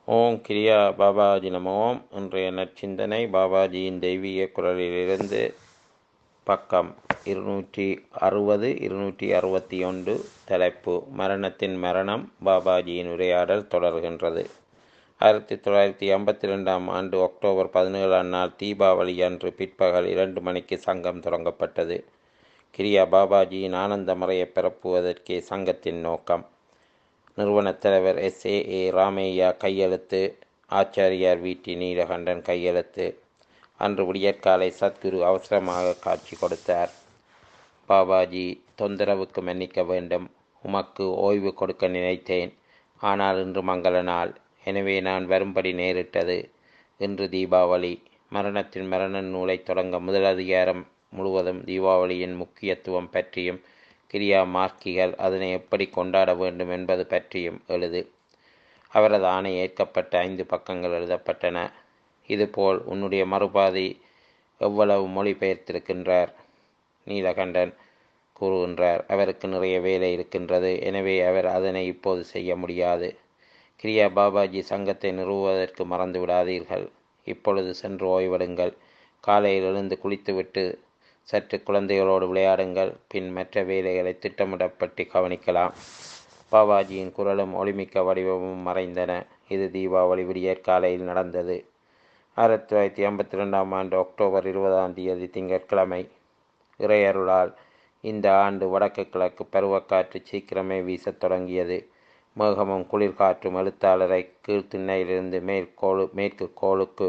ஓம் கிரியா பாபாஜி நமோம் இன்றைய நற்சிந்தனை பாபாஜியின் தெய்வீக குரலிலிருந்து பக்கம் இருநூற்றி அறுபது இருநூற்றி அறுபத்தி ஒன்று தலைப்பு மரணத்தின் மரணம் பாபாஜியின் உரையாடல் தொடர்கின்றது ஆயிரத்தி தொள்ளாயிரத்தி ஐம்பத்தி ரெண்டாம் ஆண்டு அக்டோபர் பதினேழாம் நாள் தீபாவளி அன்று பிற்பகல் இரண்டு மணிக்கு சங்கம் தொடங்கப்பட்டது கிரியா பாபாஜியின் ஆனந்த முறையை பரப்புவதற்கே சங்கத்தின் நோக்கம் நிறுவனத் தலைவர் எஸ் ஏ ஏ ராமையா கையெழுத்து ஆச்சாரியார் வீட்டி நீலகண்டன் கையெழுத்து அன்று விடியற்காலை சத்குரு அவசரமாக காட்சி கொடுத்தார் பாபாஜி தொந்தரவுக்கு மன்னிக்க வேண்டும் உமக்கு ஓய்வு கொடுக்க நினைத்தேன் ஆனால் இன்று மங்கள நாள் எனவே நான் வரும்படி நேரிட்டது இன்று தீபாவளி மரணத்தின் மரண நூலை தொடங்க முதல் அதிகாரம் முழுவதும் தீபாவளியின் முக்கியத்துவம் பற்றியும் கிரியா மார்க்கிகள் அதனை எப்படி கொண்டாட வேண்டும் என்பது பற்றியும் எழுது அவரது ஆணை ஏற்கப்பட்ட ஐந்து பக்கங்கள் எழுதப்பட்டன இதுபோல் உன்னுடைய மறுபாதி எவ்வளவு மொழிபெயர்த்திருக்கின்றார் நீலகண்டன் கூறுகின்றார் அவருக்கு நிறைய வேலை இருக்கின்றது எனவே அவர் அதனை இப்போது செய்ய முடியாது கிரியா பாபாஜி சங்கத்தை நிறுவுவதற்கு மறந்து விடாதீர்கள் இப்பொழுது சென்று ஓய்வெடுங்கள் காலையில் எழுந்து குளித்துவிட்டு சற்று குழந்தைகளோடு விளையாடுங்கள் பின் மற்ற வேலைகளை திட்டமிடப்பட்டு கவனிக்கலாம் பாபாஜியின் குரலும் ஒளிமிக்க வடிவமும் மறைந்தன இது தீபாவளி விடியற் காலையில் நடந்தது ஆயிரத்தி தொள்ளாயிரத்தி ஐம்பத்தி ரெண்டாம் ஆண்டு அக்டோபர் இருபதாம் தேதி திங்கட்கிழமை இறையருளால் இந்த ஆண்டு வடக்கு கிழக்கு பருவக்காற்று சீக்கிரமே வீசத் தொடங்கியது மேகமும் குளிர்காற்றும் எழுத்தாளரை கீழ்த்திண்ணையிலிருந்து மேற்கோளு மேற்கு கோளுக்கு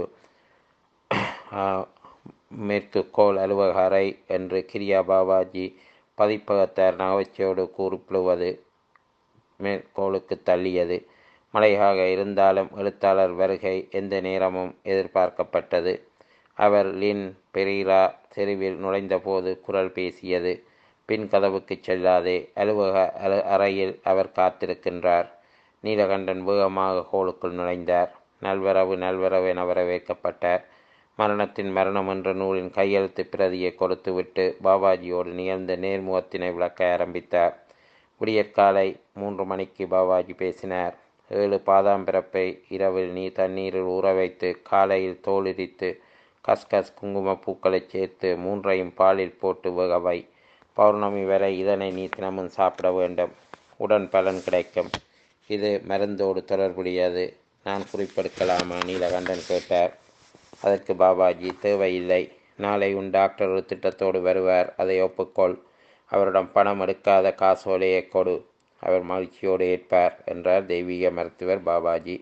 மேற்கு கோள் அலுவலக அறை என்று கிரியா பாபாஜி பதிப்பகத்தார் நகைச்சுவோடு குறிப்பிடுவது மேற்கோளுக்கு தள்ளியது மழையாக இருந்தாலும் எழுத்தாளர் வருகை எந்த நேரமும் எதிர்பார்க்கப்பட்டது அவர் லின் பெரீரா தெருவில் நுழைந்தபோது குரல் பேசியது பின் கதவுக்கு செல்லாதே அலுவலக அலு அறையில் அவர் காத்திருக்கின்றார் நீலகண்டன் வேகமாக ஹோலுக்குள் நுழைந்தார் நல்வரவு நல்வரவு என வரவேற்கப்பட்டார் மரணத்தின் மரணம் என்ற நூலின் கையெழுத்து பிரதியை கொடுத்துவிட்டு பாபாஜியோடு நிகழ்ந்த நேர்முகத்தினை விளக்க ஆரம்பித்தார் விடியற்காலை மூன்று மணிக்கு பாபாஜி பேசினார் ஏழு பாதாம் பிறப்பை இரவில் நீ தண்ணீரில் ஊற வைத்து காலையில் தோலுரித்து கஸ்கஸ் குங்கும பூக்களை சேர்த்து மூன்றையும் பாலில் போட்டு வேகவை பௌர்ணமி வரை இதனை நீ தினமும் சாப்பிட வேண்டும் உடன் பலன் கிடைக்கும் இது மருந்தோடு தொடர்புடையது நான் குறிப்பெடுக்கலாமா நீலகண்டன் கேட்டார் அதற்கு பாபாஜி தேவையில்லை நாளை உன் டாக்டர் ஒரு திட்டத்தோடு வருவார் அதை ஒப்புக்கொள் அவரிடம் பணம் எடுக்காத காசோலையை கொடு அவர் மகிழ்ச்சியோடு ஏற்பார் என்றார் தெய்வீக மருத்துவர் பாபாஜி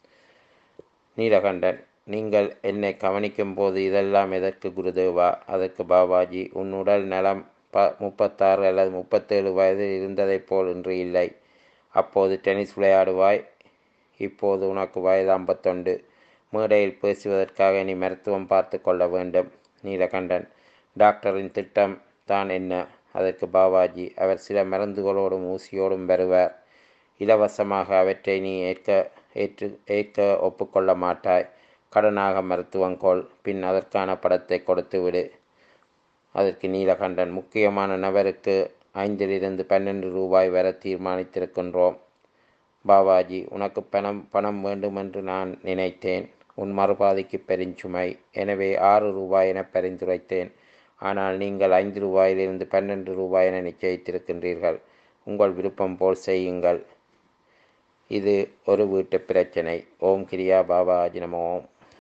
நீலகண்டன் நீங்கள் என்னை கவனிக்கும் போது இதெல்லாம் எதற்கு குருதேவா அதற்கு பாபாஜி உன் உடல் நலம் ப முப்பத்தாறு அல்லது முப்பத்தேழு வயதில் இருந்ததைப் போல் இன்று இல்லை அப்போது டென்னிஸ் விளையாடுவாய் இப்போது உனக்கு வயது ஐம்பத்தொண்டு மேடையில் பேசுவதற்காக நீ மருத்துவம் பார்த்து கொள்ள வேண்டும் நீலகண்டன் டாக்டரின் திட்டம் தான் என்ன அதற்கு பாபாஜி அவர் சில மருந்துகளோடும் ஊசியோடும் வருவார் இலவசமாக அவற்றை நீ ஏற்க ஏற்று ஏற்க ஒப்புக்கொள்ள மாட்டாய் கடனாக மருத்துவங்கோள் பின் அதற்கான படத்தை கொடுத்து விடு அதற்கு நீலகண்டன் முக்கியமான நபருக்கு ஐந்திலிருந்து பன்னெண்டு ரூபாய் வர தீர்மானித்திருக்கின்றோம் பாபாஜி உனக்கு பணம் பணம் வேண்டுமென்று நான் நினைத்தேன் உன் மறுபாதிக்கு பெருஞ்சுமை எனவே ஆறு ரூபாய் என பரிந்துரைத்தேன் ஆனால் நீங்கள் ஐந்து ரூபாயிலிருந்து பன்னெண்டு ரூபாய் என நிச்சயித்திருக்கின்றீர்கள் உங்கள் விருப்பம் போல் செய்யுங்கள் இது ஒரு வீட்டு பிரச்சனை ஓம் கிரியா பாபாஜி நம ஓம்